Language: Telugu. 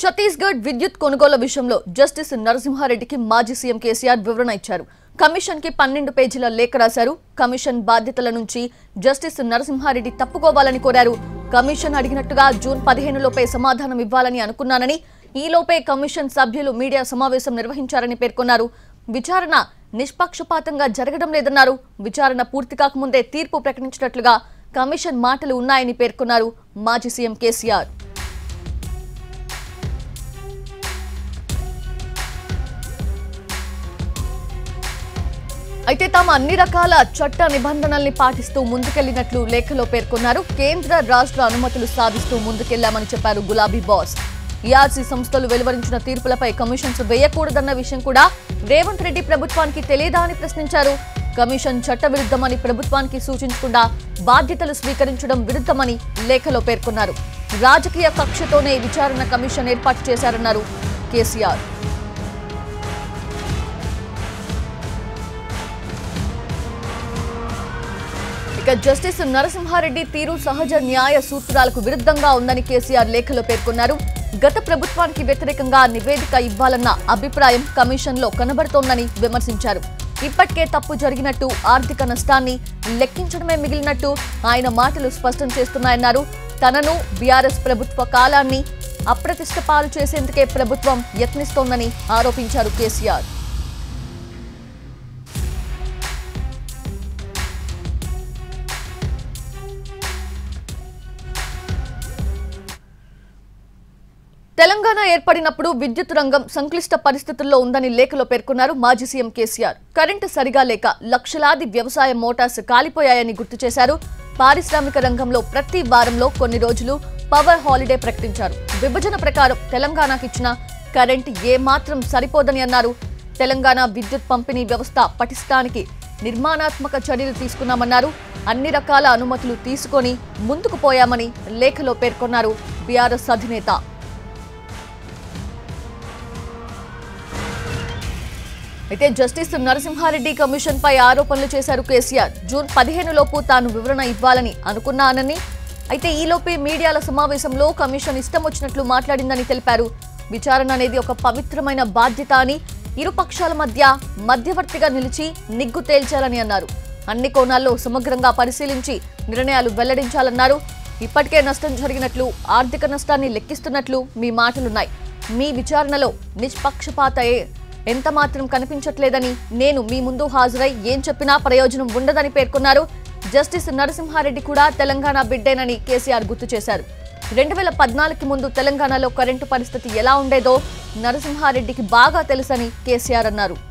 ఛత్తీస్గఢ్ విద్యుత్ కొనుగోలు విషయంలో జస్టిస్ నరసింహారెడ్డికి మాజీ సీఎం కేసీఆర్ వివరణ ఇచ్చారు కమిషన్ కి పన్నెండు పేజీల లేఖ రాశారు కమిషన్ బాధ్యతల నుంచి జస్టిస్ నరసింహారెడ్డి తప్పుకోవాలని కోరారు కమిషన్ అడిగినట్టుగా జూన్ పదిహేనులోపే సమాధానం ఇవ్వాలని అనుకున్నానని ఈలోపే కమిషన్ సభ్యులు మీడియా సమావేశం నిర్వహించారని పేర్కొన్నారు విచారణ నిష్పక్షపాతంగా జరగడం లేదన్నారు విచారణ పూర్తి కాకముందే తీర్పు ప్రకటించినట్లుగా కమిషన్ మాటలు ఉన్నాయని పేర్కొన్నారు మాజీ సీఎం కేసీఆర్ అయితే తాము అన్ని రకాల చట్ట నిబంధనల్ని పాటిస్తూ ముందుకెళ్లినట్లు లేఖలో పేర్కొన్నారు కేంద్ర రాష్ట్ర అనుమతులు సాధిస్తూ ముందుకెళ్లామని చెప్పారు గులాబీ బాస్ ఈఆర్సీ సంస్థలు వెలువరించిన తీర్పులపై కమిషన్స్ వేయకూడదన్న విషయం కూడా రేవంత్ రెడ్డి ప్రభుత్వానికి తెలియదా అని ప్రశ్నించారు కమిషన్ చట్టవిరుద్ధమని ప్రభుత్వానికి సూచించకుండా బాధ్యతలు స్వీకరించడం విరుద్ధమని లేఖలో పేర్కొన్నారు రాజకీయ కక్షతోనే విచారణ కమిషన్ ఏర్పాటు చేశారన్నారు కేసీఆర్ ఇక జస్టిస్ నరసింహారెడ్డి తీరు సహజ న్యాయ సూత్రాలకు విరుద్ధంగా ఉందని కేసీఆర్ లేఖలో పేర్కొన్నారు గత ప్రభుత్వానికి వ్యతిరేకంగా నివేదిక ఇవ్వాలన్న అభిప్రాయం కమిషన్లో కనబడుతోందని విమర్శించారు ఇప్పటికే తప్పు జరిగినట్టు ఆర్థిక నష్టాన్ని లెక్కించడమే మిగిలినట్టు ఆయన మాటలు స్పష్టం చేస్తున్నాయన్నారు తనను బీఆర్ఎస్ ప్రభుత్వ కాలాన్ని అప్రతిష్ట పాలు చేసేందుకే ప్రభుత్వం యత్నిస్తోందని ఆరోపించారు కేసీఆర్ తెలంగాణ ఏర్పడినప్పుడు విద్యుత్ రంగం సంక్లిష్ట పరిస్థితుల్లో ఉందని లేఖలో పేర్కొన్నారు మాజీ సీఎం కేసీఆర్ కరెంటు సరిగా లేక లక్షలాది వ్యవసాయ మోటార్స్ కాలిపోయాయని గుర్తు చేశారు పారిశ్రామిక రంగంలో ప్రతి వారంలో కొన్ని రోజులు పవర్ హాలిడే ప్రకటించారు విభజన ప్రకారం తెలంగాణకి ఇచ్చిన కరెంట్ ఏ మాత్రం సరిపోదని అన్నారు తెలంగాణ విద్యుత్ పంపిణీ వ్యవస్థ పటిష్టానికి నిర్మాణాత్మక చర్యలు తీసుకున్నామన్నారు అన్ని రకాల అనుమతులు తీసుకొని ముందుకు పోయామని లేఖలో పేర్కొన్నారు బీఆర్ఎస్ అధినేత అయితే జస్టిస్ నరసింహారెడ్డి కమిషన్ పై ఆరోపణలు చేశారు కేసీఆర్ జూన్ పదిహేను లోపు తాను వివరణ ఇవ్వాలని అనుకున్నానని అయితే ఈలోపే మీడియాల సమావేశంలో కమిషన్ ఇష్టం వచ్చినట్లు మాట్లాడిందని తెలిపారు విచారణ అనేది ఒక పవిత్రమైన బాధ్యత అని ఇరు పక్షాల మధ్య మధ్యవర్తిగా నిలిచి నిగ్గు తేల్చాలని అన్నారు అన్ని కోణాల్లో సమగ్రంగా పరిశీలించి నిర్ణయాలు వెల్లడించాలన్నారు ఇప్పటికే నష్టం జరిగినట్లు ఆర్థిక నష్టాన్ని లెక్కిస్తున్నట్లు మీ మాటలున్నాయి మీ విచారణలో నిష్పక్షపాతయే ఎంత మాత్రం కనిపించట్లేదని నేను మీ ముందు హాజరై ఏం చెప్పినా ప్రయోజనం ఉండదని పేర్కొన్నారు జస్టిస్ నరసింహారెడ్డి కూడా తెలంగాణ బిడ్డేనని కేసీఆర్ గుర్తు చేశారు రెండు వేల పద్నాలుగుకి ముందు తెలంగాణలో కరెంటు పరిస్థితి ఎలా ఉండేదో నరసింహారెడ్డికి బాగా తెలుసని కేసీఆర్ అన్నారు